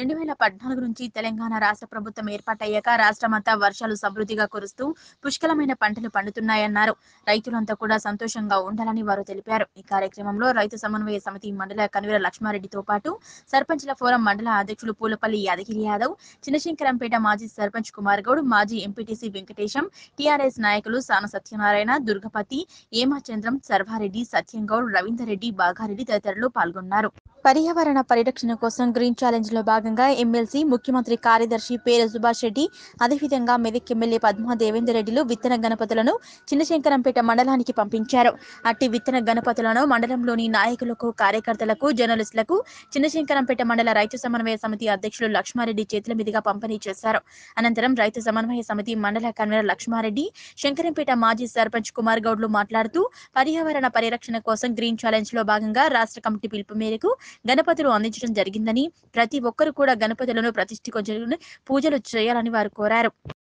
రెండు వేల పద్నాలుగు నుంచి తెలంగాణ రాష్ట్ర ప్రభుత్వం ఏర్పాటయ్యాక రాష్ట్రమంతా వర్షాలు సమృద్ధిగా కురుస్తూ పుష్కలమైన పంటలు పండుతున్నాయన్నారు రైతులంతా కూడా సంతోషంగా ఉండాలని వారు తెలిపారు ఈ కార్యక్రమంలో రైతు సమన్వయ సమితి మండల కన్వీనర్ లక్ష్మారెడ్డితో పాటు సర్పంచ్ల ఫోరం మండల అధ్యక్షులు పూలపల్లి యాదగిరి యాదవ్ చిన్నశంకరంపేట మాజీ సర్పంచ్ కుమార్ గౌడ్ మాజీ ఎంపీటీసీ వెంకటేశం టీఆర్ఎస్ నాయకులు సాన సత్యనారాయణ దుర్గపతి ఏమాచంద్రం సర్వారెడ్డి సత్యంగౌడ్ రవీందర్ రెడ్డి బాగారెడ్డి తదితరులు పాల్గొన్నారు పర్యావరణ పరిరక్షణ కోసం గ్రీన్ ఛాలెంజ్ లో భాగంగా ఎమ్మెల్సీ ముఖ్యమంత్రి కార్యదర్శి పేరు సుభాష్ రెడ్డి అదేవిధంగా మెదక్ ఎమ్మెల్యే పద్మా దేవేందర్ రెడ్డిలు విత్తన గణపతులను చిన్నశంకరంపేట మండలానికి పంపించారు అట్టి విత్తన గణపతులను మండలంలోని నాయకులకు కార్యకర్తలకు జర్నలిస్టులకు చిన్నశంకరంపేట మండల రైతు సమన్వయ సమితి అధ్యక్షులు లక్ష్మారెడ్డి చేతుల మీదుగా పంపిణీ చేశారు అనంతరం రైతు సమన్వయ సమితి మండల కన్వీనర్ లక్ష్మారెడ్డి శంకరంపేట మాజీ సర్పంచ్ కుమార్ గౌడ్లు మాట్లాడుతూ పర్యావరణ పరిరక్షణ కోసం గ్రీన్ ఛాలెంజ్ లో భాగంగా రాష్ట్ర కమిటీ పిలుపు మేరకు గణపతులు అందించడం జరిగిందని ప్రతి ఒక్కరు కూడా గణపతులను ప్రతిష్ఠించుకొని పూజలు చేయాలని వారు కోరారు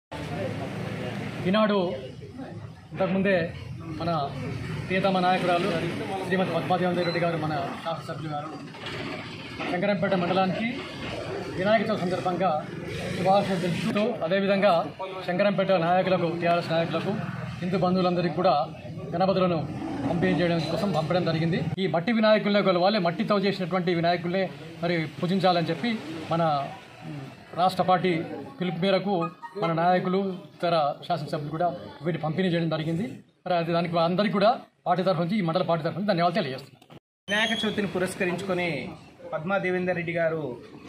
ఈనాడు ఇంతకుముందే మన ప్రియతమ నాయకురాలు శ్రీమతి పద్మాదేవేంద్ర రెడ్డి గారు మన శాసనసభ్యులు గారు శంకరంపేట మండలానికి వినాయక చవితి సందర్భంగా శుభాకాంక్షలు తెలుపుతూ అదేవిధంగా శంకరంపేట నాయకులకు టీఆర్ఎస్ నాయకులకు హిందూ బంధువులందరికీ కూడా గణపతులను పంపిణీ చేయడం కోసం పంపడం జరిగింది ఈ మట్టి వినాయకులనే కొలవాలి మట్టితో చేసినటువంటి వినాయకులనే మరి పూజించాలని చెప్పి మన ఉమ్, రాష్ట్ర పార్టీ పిలుపు మేరకు మన నాయకులు ఇతర శాసనసభ్యులు కూడా వీటి పంపిణీ చేయడం జరిగింది మరి అది దానికి అందరికీ కూడా పార్టీ తరఫు నుంచి ఈ మండల పార్టీ తరఫు నుంచి ధన్యవాదాలు తెలియజేస్తున్నాను వినాయక చవితిని పురస్కరించుకొని పద్మా దేవేందర్ రెడ్డి గారు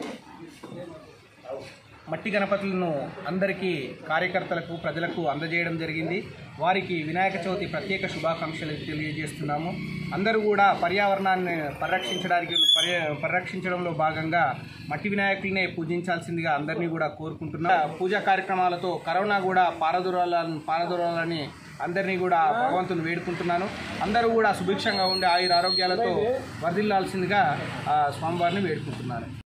మట్టి గణపతులను అందరికీ కార్యకర్తలకు ప్రజలకు అందజేయడం జరిగింది వారికి వినాయక చవితి ప్రత్యేక శుభాకాంక్షలు తెలియజేస్తున్నాము అందరూ కూడా పర్యావరణాన్ని పరిరక్షించడానికి పర్య పరిరక్షించడంలో భాగంగా మట్టి వినాయకులనే పూజించాల్సిందిగా అందరినీ కూడా కోరుకుంటున్నా పూజా కార్యక్రమాలతో కరోనా కూడా పారదూరాలని పారదూరాలని అందరినీ కూడా భగవంతుని వేడుకుంటున్నాను అందరూ కూడా సుభిక్షంగా ఉండే ఆయుర ఆరోగ్యాలతో వర్ధిల్లాల్సిందిగా ఆ, స్వామివారిని వేడుకుంటున్నాను